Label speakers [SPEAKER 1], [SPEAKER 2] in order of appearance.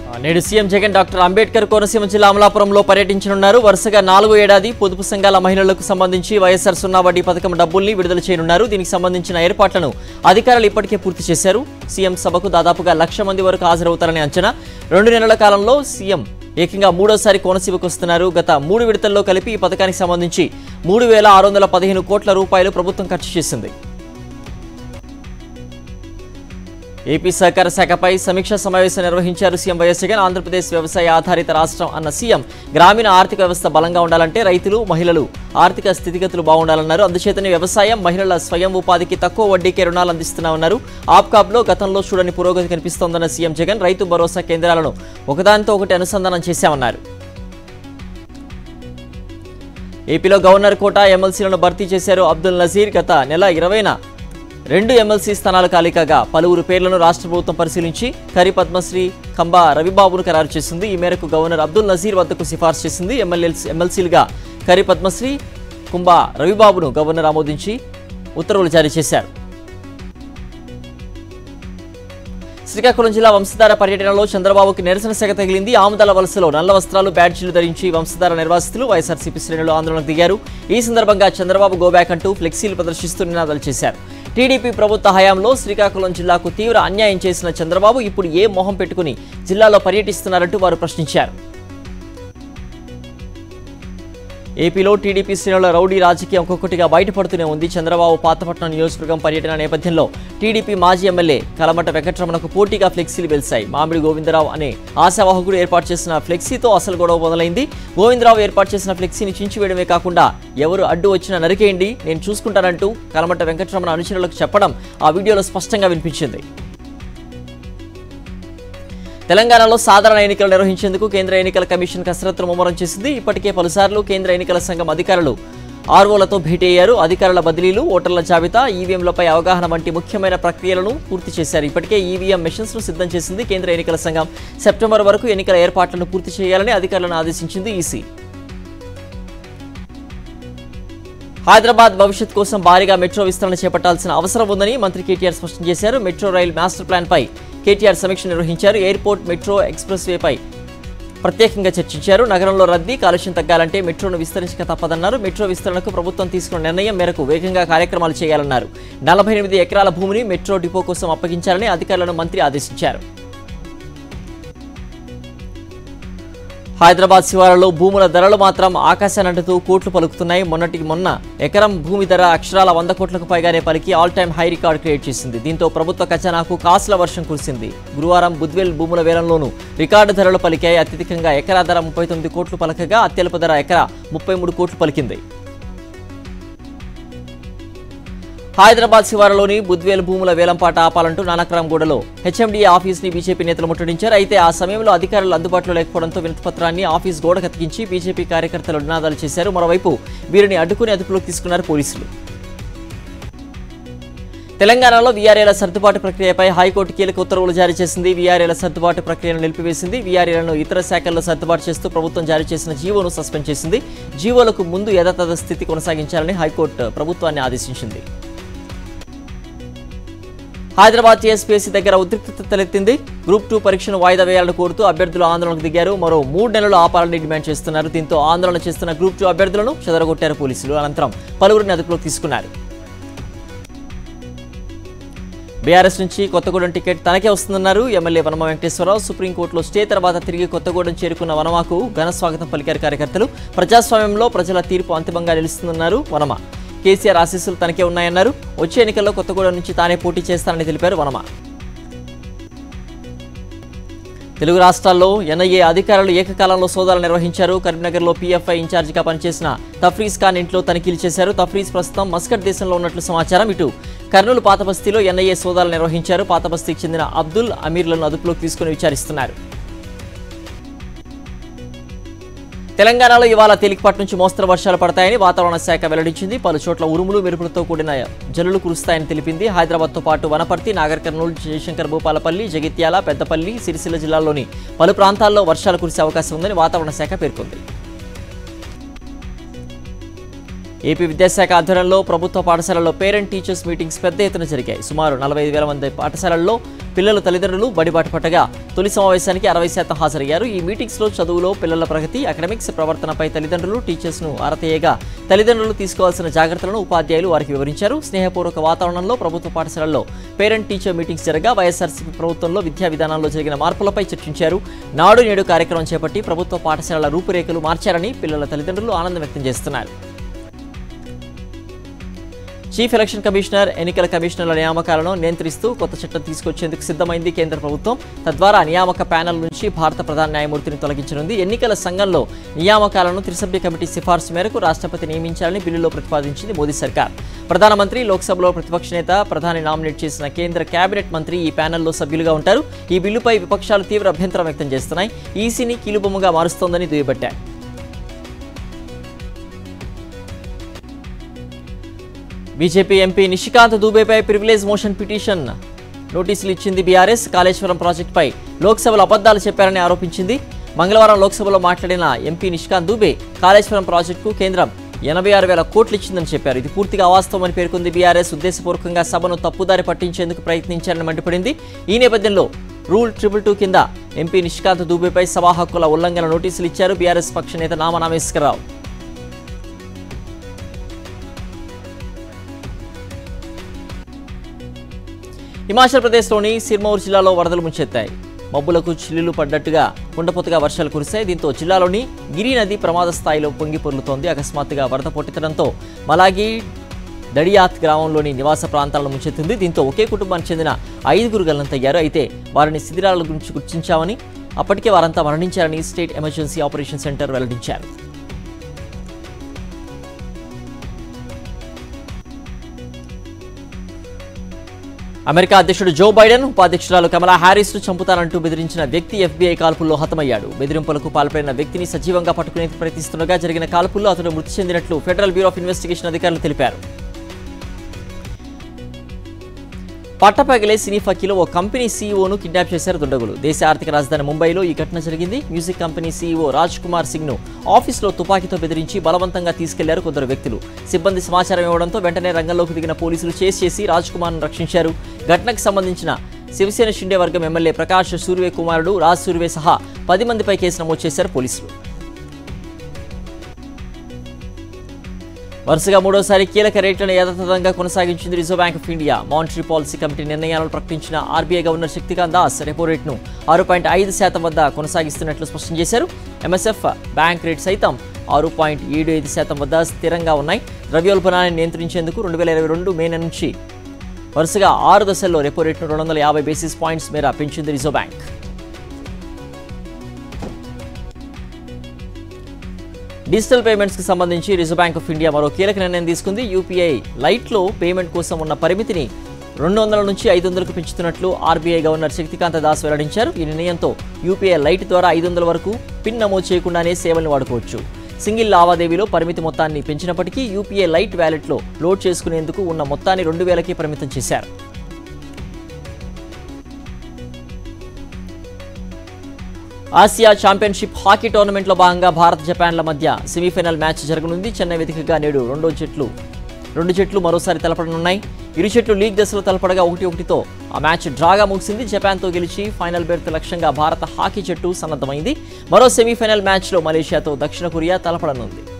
[SPEAKER 1] నేడు CM Jagan doctor Ambedkar Konaseema జిల్లా అమలాపురంలో పర్యటించనున్నారు వరుసగా నాలుగో ఏడాది పొదుపు సంఘాల మహిళలకు సంబంధించి వైఎస్ఆర్ సున్నా వడ్డీ పథకం డబ్బుల్ని విడుదల చేయనున్నారు దీనికి సంబంధించిన ఏర్పాట్లను అధికారులు ఇప్పటికే పూర్తి చేశారు సీఎం సభకు దాదాపుగా లక్ష మంది వరకు హాజరవుతారని అంచనా రెండు నెలల కాలంలో సీఎం ఏకంగా మూడోసారి కోనసీమకు వస్తున్నారు గత మూడు విడతల్లో కలిపి ఈ పథకానికి సంబంధించి మూడు వేల ఆరు వందల పదిహేను కోట్ల రూపాయలు ప్రభుత్వం ఖర్చు చేసింది ఏపీ సహకార శాఖపై సమీక్షా సమావేశం నిర్వహించారు సీఎం వైఎస్ జగన్ ఆంధ్రప్రదేశ్ వ్యవసాయ ఆధారిత రాష్ట్రం అన్న సీఎం గ్రామీణ ఆర్థిక వ్యవస్థ బలంగా ఉండాలంటే రైతులు మహిళలు ఆర్థిక స్థితిగతులు బాగుండాలన్నారు అందుచేతనే వ్యవసాయం మహిళల స్వయం ఉపాధికి తక్కువ వడ్డీకే రుణాలు అందిస్తున్నామన్నారు ఆప్కాబ్లో గతంలో చూడని పురోగతి కనిపిస్తోందన్న సీఎం జగన్ రైతు భరోసా కేంద్రాలను ఒకదానితో ఒకటి అనుసంధానం చేశామన్నారు ఏపీలో గవర్నర్ కోట ఎమ్మెల్సీలను భర్తీ చేశారు అబ్దుల్ నజీర్ గత నెల ఇరవైన రెండు ఎమ్మెల్సీ స్థానాలు ఖాళీకాగా పలువురు పేర్లను రాష్ట్ర ప్రభుత్వం పరిశీలించి కరి పద్మశ్రీ కంబా రవిబాబును ఖరారు చేసింది ఈ మేరకు గవర్నర్ అబ్దుల్ నజీర్ వద్దకు సిఫార్సు చేసింది ఎమ్మెల్యే ఎమ్మెల్సీలుగా కరి పద్మశ్రీ కుంభా రవిబాబును గవర్నర్ ఆమోదించి ఉత్తర్వులు జారీ చేశారు శ్రీకాకుళం జిల్లా వంశధార పర్యటనలో చంద్రబాబుకి నిరసన సెగ తగిలింది ఆముదాల వలసలో నల్ల వస్త్రాలు బ్యాడ్జీలు ధరించి వంశధార నిర్వాసితులు వైఎస్ఆర్సీపీ శ్రేణులు ఆందోళనకు దిగారు ఈ సందర్భంగా చంద్రబాబు గోబ్యాక్ అంటూ ఫ్లెక్సీలు ప్రదర్శిస్తూ నినాదాలు చేశారు టీడీపీ ప్రభుత్వ హయాంలో శ్రీకాకుళం జిల్లాకు తీవ్ర అన్యాయం చేసిన చంద్రబాబు ఇప్పుడు ఏ మొహం పెట్టుకుని జిల్లాలో పర్యటిస్తున్నారంటూ వారు ప్రశ్నించారు ఏపీలో టీడీపీ శ్రేణుల రౌడీ రాజకీయం ఒక్కొక్కటిగా బయటపడుతూనే ఉంది చంద్రబాబు పాతపట్నం నియోజకవర్గం పర్యటన నేపథ్యంలో టీడీపీ మాజీ ఎమ్మెల్యే కలమట వెంకటరమణకు పోటీగా ఫ్లెక్సీలు వెలిశాయి మామిడి గోవిందరావు అనే ఆశావాహకుడు ఏర్పాటు చేసిన ఫ్లెక్సీతో అసలు గొడవ మొదలైంది గోవిందరావు ఏర్పాటు చేసిన ఫ్లెక్సీని చించివేయడమే కాకుండా ఎవరు అడ్డు వచ్చినా నరికేయండి నేను చూసుకుంటానంటూ కలమట వెంకటరమణ అనుచరులకు చెప్పడం ఆ వీడియోలో స్పష్టంగా వినిపించింది తెలంగాణలో సాధారణ ఎన్నికలు నిర్వహించేందుకు కేంద్ర ఎన్నికల కమిషన్ కసరత్తును ముమ్మరం చేసింది ఇప్పటికే పలుసార్లు కేంద్ర ఎన్నికల సంఘం అధికారులు ఆర్వోలతో భేటీ అయ్యారు అధికారుల బదిలీలు ఓటర్ల జాబితా ఈవీఎంలపై అవగాహన వంటి ముఖ్యమైన ప్రక్రియలను పూర్తి చేశారు ఇప్పటికే ఈవీఎం మెషిన్స్ ను సిద్ధం చేసింది కేంద్ర ఎన్నికల సంఘం సెప్టెంబర్ వరకు ఎన్నికల ఏర్పాట్లను పూర్తి చేయాలని అధికారులను ఆదేశించింది ఈసీ హైదరాబాద్ భవిష్యత్ కోసం భారీగా మెట్రో విస్తరణ చేపట్టాల్సిన అవసరం ఉందని మంత్రి కేటీఆర్ స్పష్టం చేశారు మెట్రో రైల్ మాస్టర్ ప్లాన్ పై కేటీఆర్ సమీక్ష నిర్వహించారు ఎయిర్పోర్ట్ మెట్రో ఎక్స్ప్రెస్ వేపై ప్రత్యేకంగా చర్చించారు నగరంలో రద్దీ కాలుష్యం తగ్గాలంటే మెట్రోను విస్తరించక తప్పదన్నారు మెట్రో విస్తరణకు ప్రభుత్వం తీసుకున్న నిర్ణయం మేరకు వేగంగా కార్యక్రమాలు చేయాలన్నారు నలభై ఎనిమిది ఎకరాల భూమిని మెట్రో డిపో కోసం అప్పగించాలని అధికారులను మంత్రి ఆదేశించారు హైదరాబాద్ శివారులో భూముల ధరలు మాత్రం ఆకాశానంటుతూ కోట్లు పలుకుతున్నాయి మొన్నటికి మొన్న ఎకరం భూమి ధర అక్షరాల వంద కోట్లకు పైగానే పలికి all time high record create చేసింది దీంతో ప్రభుత్వ ఖజానాకు కాసుల వర్షం కురిసింది గురువారం బుద్వేల్ భూముల వేలంలోనూ రికార్డు ధరలు పలికాయి అత్యధికంగా ఎకరా ధర ముప్పై తొమ్మిది కోట్లు పలకగా అత్యల్ప ధర ఎకరా ముప్పై మూడు కోట్లు పలికింది హైదరాబాద్ శివారులోని బుద్వేల్ భూముల వేలంపాట ఆపాలంటూ నానక్రామ్గూడలో హెచ్ఎండిఏ ఆఫీస్ని బీజేపీ నేతలు ముట్టడించారు అయితే ఆ సమయంలో అధికారులు అందుబాటులో లేకపోవడంతో వినతిపత్రాన్ని ఆఫీస్ గోడ కతికించి బీజేపీ కార్యకర్తలు నినాదాలు చేశారు మరోవైపు వీరిని అడ్డుకుని అదుపులోకి తీసుకున్నారు పోలీసులు తెలంగాణలో వీఆర్ఏల సర్దుబాటు ప్రక్రియపై హైకోర్టు కీలక ఉత్తర్వులు జారీ చేసింది వీఆర్ఏల సర్దుబాటు ప్రక్రియను నిలిపివేసింది వీఆర్ఏలను ఇతర శాఖల్లో సర్దుబాటు చేస్తూ ప్రభుత్వం జారీ చేసిన జీవోను సస్పెండ్ చేసింది జీవోలకు ముందు యథాతథ స్థితి కొనసాగించాలని హైకోర్టు ప్రభుత్వాన్ని ఆదేశించింది హైదరాబాద్ టీఎస్పీఎస్సీ దగ్గర ఉద్రిక్తత తలెత్తింది గ్రూప్ టూ పరీక్షను వాయిదా వేయాలని కోరుతూ అభ్యర్థులు ఆందోళనకు దిగారు మరో మూడు నెలలు ఆపాలని డిమాండ్ చేస్తున్నారు దీంతో ఆందోళన చేస్తున్న గ్రూప్ టూ అభ్యర్థులను చెదరగొట్టారు పోలీసులు అనంతరం పలువురిని అదుపులోకి తీసుకున్నారు బీఆర్ఎస్ నుంచి కొత్తగూడెం టికెట్ తనకే వస్తుందన్నారు ఎమ్మెల్యే వనమ వెంకటేశ్వరరావు సుప్రీంకోర్టులో స్టే తర్వాత తిరిగి కొత్తగూడెం చేరుకున్న వనమాకు ఘన స్వాగతం పలికారు కార్యకర్తలు ప్రజాస్వామ్యంలో ప్రజల తీర్పు అంతిమంగా నిలుస్తుందన్నారు వనమ కేసీఆర్ ఆశీస్సులు తనకే ఉన్నాయన్నారు వచ్చే ఎన్నికల్లో కొత్తగూడెం నుంచి తానే పోటీ చేస్తానని తెలిపారు వనమ తెలుగు రాష్ట్రాల్లో ఎన్ఐఏ అధికారులు ఏకకాలంలో సోదాలు నిర్వహించారు కరీంనగర్లో పీఎఫ్ఐ ఇన్ఛార్జిగా పనిచేసిన తఫ్రీజ్ ఖాన్ ఇంట్లో తనిఖీలు చేశారు తఫ్రీజ్ ప్రస్తుతం మస్కట్ దేశంలో ఉన్నట్లు సమాచారం ఇటు కర్నూలు పాతబస్తీలో ఎన్ఐఏ సోదాలు నిర్వహించారు పాతబస్తీకి చెందిన అబ్దుల్ అమీర్లను అదుపులోకి తీసుకుని విచారిస్తున్నారు తెలంగాణలో ఇవాళ తేలికపాటి నుంచి మోస్తరు వర్షాలు పడతాయని వాతావరణ శాఖ వెల్లడించింది పలు చోట్ల ఉరుములు మెరుపులతో కూడిన జల్లులు కురుస్తాయని తెలిపింది హైదరాబాద్తో పాటు వనపర్తి నాగర్ కర్నూలు జయశంకర్ భూపాలపల్లి జగిత్యాల పెద్దపల్లి సిరిసిల్ల జిల్లాల్లోని పలు ప్రాంతాల్లో వర్షాలు కురిసే అవకాశం ఉందని వాతావరణ శాఖ పేర్కొంది ఏపీ విద్యాశాఖ ఆధ్వర్యంలో ప్రభుత్వ పాఠశాలల్లో పేరెంట్ టీచర్స్ మీటింగ్స్ పెద్ద ఎత్తున జరిగాయి సుమారు నలభై ఐదు వేల మంది పాఠశాలల్లో పిల్లల తల్లిదండ్రులు బడిబాట పట్టగా తొలి సమావేశానికి అరవై శాతం హాజరయ్యారు ఈ మీటింగ్స్లో చదువులో పిల్లల ప్రగతి అకాడమిక్స్ ప్రవర్తనపై తల్లిదండ్రులు టీచర్స్ను ఆరతేయగా తల్లిదండ్రులు తీసుకోవాల్సిన జాగ్రత్తలను ఉపాధ్యాయులు వారికి వివరించారు స్నేహపూర్వక వాతావరణంలో ప్రభుత్వ పాఠశాలల్లో పేరెంట్ టీచర్ మీటింగ్స్ జరగా వైఎస్ఆర్సీపీ ప్రభుత్వంలో విద్యా విధానాల్లో జరిగిన మార్పులపై చర్చించారు నాడు నేడు కార్యక్రమం చేపట్టి ప్రభుత్వ పాఠశాలల రూపురేఖలు మార్చారని పిల్లల తల్లిదండ్రులు ఆనందం వ్యక్తం చేస్తున్నారు చీఫ్ ఎలక్షన్ కమిషనర్ ఎన్నికల కమిషనర్ల నియామకాలను నియంత్రిస్తూ కొత్త చట్టం తీసుకొచ్చేందుకు సిద్ధమైంది కేంద్ర ప్రభుత్వం తద్వారా నియామక ప్యానెల్ నుంచి భారత ప్రధాన న్యాయమూర్తిని తొలగించనుంది ఎన్నికల సంఘంలో నియామకాలను త్రిసభ్య కమిటీ సిఫార్సు మేరకు రాష్ట్రపతి నియమించాలని బిల్లులో ప్రతిపాదించింది మోదీ సర్కార్ ప్రధానమంత్రి లోక్సభలో ప్రతిపక్ష నేత ప్రధాని నామినేట్ చేసిన కేంద్ర కేబినెట్ మంత్రి ఈ ప్యానెల్లో సభ్యులుగా ఉంటారు ఈ బిల్లుపై విపక్షాలు తీవ్ర అభ్యంతరం వ్యక్తం చేస్తున్నాయి ఈసీని కీలుబొమ్మగా మారుస్తోందని దుయ్యబట్టారు బీజేపీ ఎంపీ నిషికాంత్ దూబేపై ప్రివిలేజ్ మోషన్ పిటిషన్ నోటీసులు ఇచ్చింది బీఆర్ఎస్ కాళేశ్వరం ప్రాజెక్టుపై లోక్సభలో అబద్ధాలు చెప్పారని ఆరోపించింది మంగళవారం లోక్సభలో మాట్లాడిన ఎంపీ నిషికాంత్ దూబే కాళేశ్వరం ప్రాజెక్టుకు కేంద్రం ఎనభై ఆరు వేల కోట్లు ఇచ్చిందని చెప్పారు ఇది పూర్తిగా అవాస్తవమని పేర్కొంది బీఆర్ఎస్ ఉద్దేశపూర్వకంగా సభను తప్పుదారి పట్టించేందుకు ప్రయత్నించారని మండిపడింది ఈ నేపథ్యంలో రూల్ ట్రిపుల్ టూ కింద ఎంపీ నిషికాంత్ దూబేపై సభా హక్కుల ఉల్లంఘన నోటీసులు ఇచ్చారు బీఆర్ఎస్ పక్ష నేత నామా నాగేశ్వరరావు హిమాచల్ ప్రదేశ్లోని సిర్మౌర్ జిల్లాలో వరదలు ముంచెత్తాయి మబ్బులకు చిల్లులు పడ్డట్టుగా కుండపోతగా వర్షాలు కురిశాయి దీంతో జిల్లాలోని గిరి నది ప్రమాద స్థాయిలో పొంగి పొర్లుతోంది అకస్మాత్తుగా వరద పొట్టెత్తడంతో మలాగి దడియాత్ గ్రామంలోని నివాస ప్రాంతాలను ముంచెత్తింది దీంతో ఒకే కుటుంబానికి చెందిన ఐదుగురు గల్లంతయ్యారు అయితే వారిని శిథిరాల గురించి గుర్తించామని అప్పటికే వారంతా మరణించారని స్టేట్ ఎమర్జెన్సీ ఆపరేషన్ సెంటర్ వెల్లడించారు అమెరికా అధ్యక్షుడు జో బైడెన్ ఉపాధ్యక్షురాలు కమలా హ్యారిస్ ను చంపుతానంటూ బెదిరించిన వ్యక్తి ఎఫ్బీఐ కాల్పుల్లో హతమయ్యాడు బెదిరింపులకు పాల్పడిన వ్యక్తిని సజీవంగా పట్టుకునేందుకు ప్రయత్నిస్తుండగా జరిగిన కాల్పుల్లో అతను మృతి చెందినట్లు ఫెడరల్ బ్యూరో ఆఫ్ ఇన్వెస్టిగేషన్ అధికారులు తెలిపారు పట్టపగలే సినీ ఫకీలో ఓ కంపెనీ సీఈఓను కిడ్నాప్ చేశారు దుండగులు దేశ ఆర్థిక రాజధాని ముంబైలో ఈ ఘటన జరిగింది music company CEO Raj Kumar Singh ను ఆఫీసులో తుపాకీతో బెదిరించి బలవంతంగా తీసుకెళ్లారు కొందరు వ్యక్తులు సిబ్బంది సమాచారం ఇవ్వడంతో వెంటనే రంగంలోకి దిగిన పోలీసులు చేసి చేసి రాజ్ కుమార్ను రక్షించారు ఘటనకు సంబంధించిన శివసేన షిండే వర్గం ఎమ్మెల్యే ప్రకాష్ సూర్వే కుమారుడు రాజ్ సూర్వే సహా పది మందిపై కేసు నమోదు చేశారు పోలీసులు వరుసగా మూడోసారి కీలక రేట్లను యథాతథంగా కొనసాగించింది Reserve Bank of India monetary policy committee నిర్ణయాలను ప్రకటించిన RBI governor Shaktikant Das repo రేట్ను ఆరు పాయింట్ ఐదు శాతం వద్ద కొనసాగిస్తున్నట్లు స్పష్టం చేశారు ఎంఎస్ఎఫ్ బ్యాంక్ రేట్ సైతం ఆరు పాయింట్ ఏడు ఐదు శాతం వద్ద స్థిరంగా ఉన్నాయి ద్రవ్యోల్బణాన్ని నియంత్రించేందుకు రెండు వేల ఇరవై రెండు మే నుంచి వరుసగా ఆరు దశల్లో రెపో రేట్ను రెండు వందల యాభై బేసిస్ పాయింట్స్ మేర పెంచింది రిజర్వ్ బ్యాంక్ డిజిటల్ పేమెంట్స్కి సంబంధించి రిజర్వ్ బ్యాంక్ ఆఫ్ ఇండియా మరో కీలక నిర్ణయం తీసుకుంది యూపీఐ లైట్లో పేమెంట్ కోసం ఉన్న పరిమితిని రెండు వందల నుంచి ఐదు వందలకు పెంచుతున్నట్లు ఆర్బీఐ గవర్నర్ శక్తికాంత దాస్ వెల్లడించారు ఈ నిర్ణయంతో యూపీఐ లైట్ ద్వారా ఐదు వందల వరకు పిన్ నమోదు చేయకుండానే సేవలను వాడుకోవచ్చు సింగిల్ లావాదేవీలో పరిమితి మొత్తాన్ని పెంచినప్పటికీ యూపీఐ లైట్ వ్యాలెట్లో లోడ్ చేసుకునేందుకు ఉన్న మొత్తాన్ని రెండు వేలకి పరిమితం చేశారు ఆసియా ఛాంపియన్షిప్ హాకీ టోర్నమెంట్లో భాగంగా భారత్ జపాన్ల మధ్య సెమీఫైనల్ మ్యాచ్ జరగనుంది చెన్నై వేదికగా నేడు రెండో జట్లు రెండు జట్లు మరోసారి తలపడనున్నాయి ఇరు జట్లు లీగ్ దశలో తలపడగా ఒకటి ఒకటితో ఆ మ్యాచ్ డ్రాగా ముగిసింది జపాన్తో గెలిచి ఫైనల్ బెర్త్ లక్ష్యంగా భారత హాకీ జట్టు సన్నద్ధమైంది మరో సెమీఫైనల్ మ్యాచ్లో మలేషియాతో దక్షిణ కొరియా తలపడనుంది